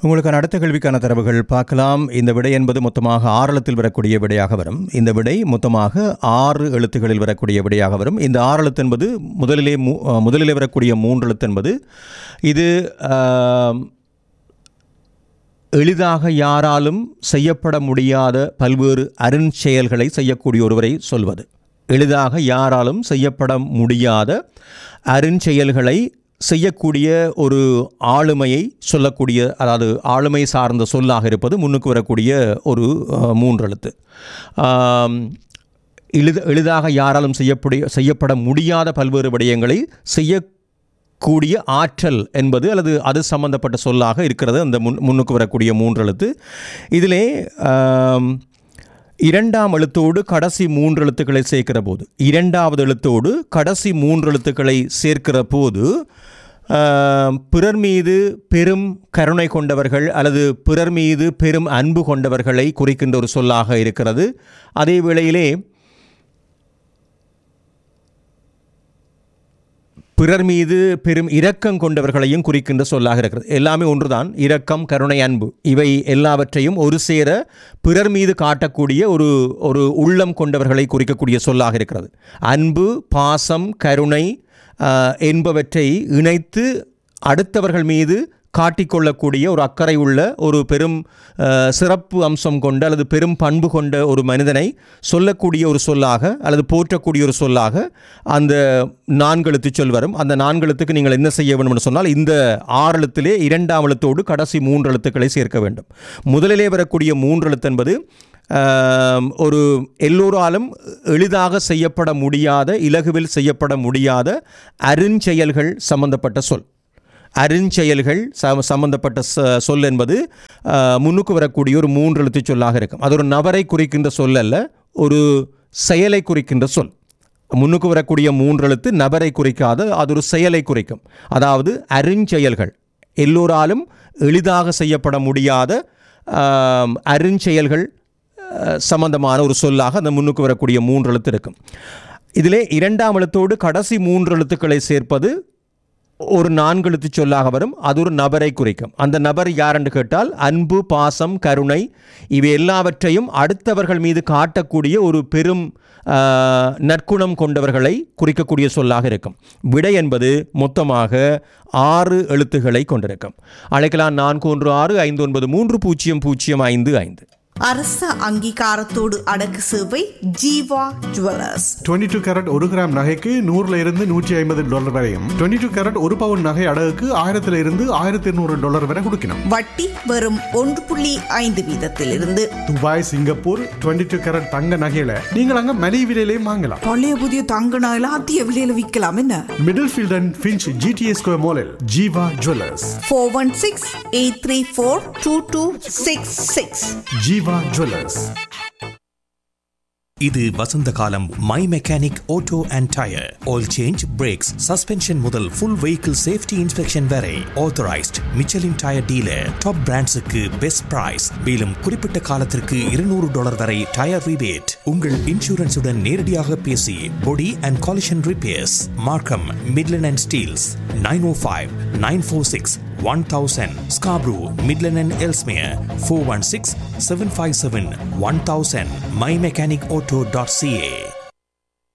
உங்களுக்கான அடுத்த கேள்விக்கான தரவுகள் பார்க்கலாம் இந்த விடை என்பது மொத்தமாக ஆறு எழுத்தில் வரக்கூடிய விடையாக வரும் இந்த விடை மொத்தமாக ஆறு எழுத்துகளில் வரக்கூடிய விடையாக வரும் இந்த ஆறு எழுத்து என்பது முதலிலே மூ அஹ், முதலிலே வரக்கூடிய மூன்று எழுத்து என்பது இது ஆம், எளிதாக யாராலும் செய்யப்பட முடியாத பல்வேறு அருஞ்செயல்களை செய்யக்கூடிய ஒருவரை சொல்வது எளிதாக யாராலும் செய்யப்பட முடியாத அருஞ்செயல்களை செய்யக்கூடிய ஒரு ஆளுமையை சொல்லக்கூடிய அதாவது ஆளுமை சார்ந்த சொல்லாக இருப்பது முன்னுக்கு வரக்கூடிய ஒரு அஹ், மூன்றெழுத்து ஆம், எளித எளிதாக யாராலும் செய்யப்படிய செய்யப்பட முடியாத பல்வேறு விடயங்களை செய்ய கூடிய ஆற்றல் என்பது அல்லது அது சம்பந்தப்பட்ட சொல்லாக இருக்கிறது அந்த முன் முன்னுக்கு வரக்கூடிய மூன்று எழுத்து இதிலே ஆம், இரண்டாம் எழுத்தோடு கடைசி மூன்று எழுத்துக்களை சேர்க்கிற போது இரண்டாவது எழுத்தோடு கடைசி மூன்று எழுத்துக்களை சேர்க்கிற போது ஆம், பிறர் மீது பெரும் கருணை கொண்டவர்கள் அல்லது பிறர் மீது பெரும் அன்பு கொண்டவர்களை குறிக்கின்ற ஒரு சொல்லாக இருக்கிறது அதே வேளையிலே பிறர் மீது பெரும் இரக்கம் கொண்டவர்களையும் குறிக்கின்ற சொல்லாக இருக்கிறது எல்லாமே ஒன்றுதான் இரக்கம் கருணை அன்பு இவை எல்லாவற்றையும் ஒரு சேர பிறர் மீது காட்டக்கூடிய ஒரு ஒரு உள்ளம் கொண்டவர்களை குறிக்கக்கூடிய சொல்லாக இருக்கிறது அன்பு பாசம் கருணை ஆஹ், என்பவற்றை இணைத்து அடுத்தவர்கள் மீது காட்டிக்கொள்ளக்கூடிய ஒரு அக்கறை உள்ள ஒரு பெரும் அஹ், சிறப்பு அம்சம் கொண்ட அல்லது பெரும் பண்பு கொண்ட ஒரு மனிதனை சொல்லக்கூடிய ஒரு சொல்லாக அல்லது போற்றக்கூடிய ஒரு சொல்லாக அந்த நான்கெழுத்து சொல் வரும் அந்த நான்கெழுத்துக்கு நீங்கள் என்ன செய்ய வேண்டும் என்று சொன்னால் இந்த ஆறு எழுத்திலே இரண்டாம் எழுத்தோடு கடைசி மூன்று எழுத்துக்களை சேர்க்க வேண்டும் முதலிலே வரக்கூடிய மூன்று எழுத்து என்பது ஆம், ஒரு எல்லோராலும் எளிதாக செய்யப்பட முடியாத இலகுவில் செய்யப்பட முடியாத அருஞ்செயல்கள் சம்பந்தப்பட்ட சொல் அருஞ்செயல்கள் ச சம்பந்தப்பட்ட ச சொல் என்பது ஆ, முன்னுக்கு வரக்கூடிய ஒரு மூன்று எழுத்து சொல்லாக இருக்கும் அது ஒரு நபரை குறிக்கின்ற சொல் அல்ல ஒரு செயலை குறிக்கின்ற சொல் முன்னுக்கு வரக்கூடிய மூன்று எழுத்து நபரை குறிக்காத அது ஒரு செயலை குறிக்கும் அதாவது அருஞ்செயல்கள் எல்லோராலும் எளிதாக செய்யப்பட முடியாத ஆம், அருஞ்செயல்கள் அஹ், சம்பந்தமான ஒரு சொல்லாக அந்த முன்னுக்கு வரக்கூடிய மூன்று எழுத்து இருக்கும் இதிலே இரண்டாம் எழுத்தோடு கடைசி மூன்று எழுத்துக்களை சேர்ப்பது ஒரு நான்கு எழுத்து சொல்லாக வரும் அது ஒரு நபரை குறிக்கும் அந்த நபர் யார் என்று கேட்டால் அன்பு பாசம் கருணை இவை எல்லாவற்றையும் அடுத்தவர்கள் மீது காட்டக்கூடிய ஒரு பெரும் ஆஹ், நற்குணம் கொண்டவர்களை குறிக்கக்கூடிய சொல்லாக இருக்கும் விடை என்பது மொத்தமாக ஆறு எழுத்துக்களை கொண்டிருக்கும் அழைக்கலாம் நான்கு ஒன்று ஆறு ஐந்து ஒன்பது மூன்று பூஜ்ஜியம் பூஜ்ஜியம் ஐந்து ஐந்து அரச அங்கீகாரத்தோடு அடக்கு சேவை ஜீவா ஜுவல்லர்ஸ் 22 டூ கேரட் ஒரு கிராம் நகைக்கு நூறுல இருந்து நூற்றி ஐம்பது டாலர் வரையும் 22 டூ கேரட் ஒரு பவுன் நகை அடகுக்கு ஆயிரத்துல இருந்து ஆயிரத்தி இருநூறு டாலர் வரை கொடுக்கணும் வட்டி வெறும் ஒன்று புள்ளி ஐந்து வீதத்திலிருந்து துபாய் சிங்கப்பூர் 22 டூ கேரட் தங்க நகையில நீங்கள் அங்க மலிவு விலையிலையும் வாங்கலாம் பழைய புதிய தங்க நகைலாம் அதிக விலையில விற்கலாம் என்ன Middlefield and Finch GTS square மாலில் Jeeva jewellers four one six eight three four two two six six Jeeva jewellers இது வசந்த காலம் my mechanic auto and tyre oil change brakes suspension முதல் ஃபுல் வெஹிக்கிள் சேஃப்டி இன்ஸ்பெக்ஷன் வரை authorised Michelin tyre dealer top பிராண்ட்ஸுக்கு best price மேலும் குறிப்பிட்ட காலத்திற்கு இருநூறு டாலர் வரை டயர் ரிபேட் உங்கள் இன்சூரன்ஸுடன் நேரடியாக பேசி body and collision repairs Markham Midland and Steeles nine O five nine four six one thousand Scarborough Midland and Ellesmere four one six seven five seven one thousand my mechanic auto dot CA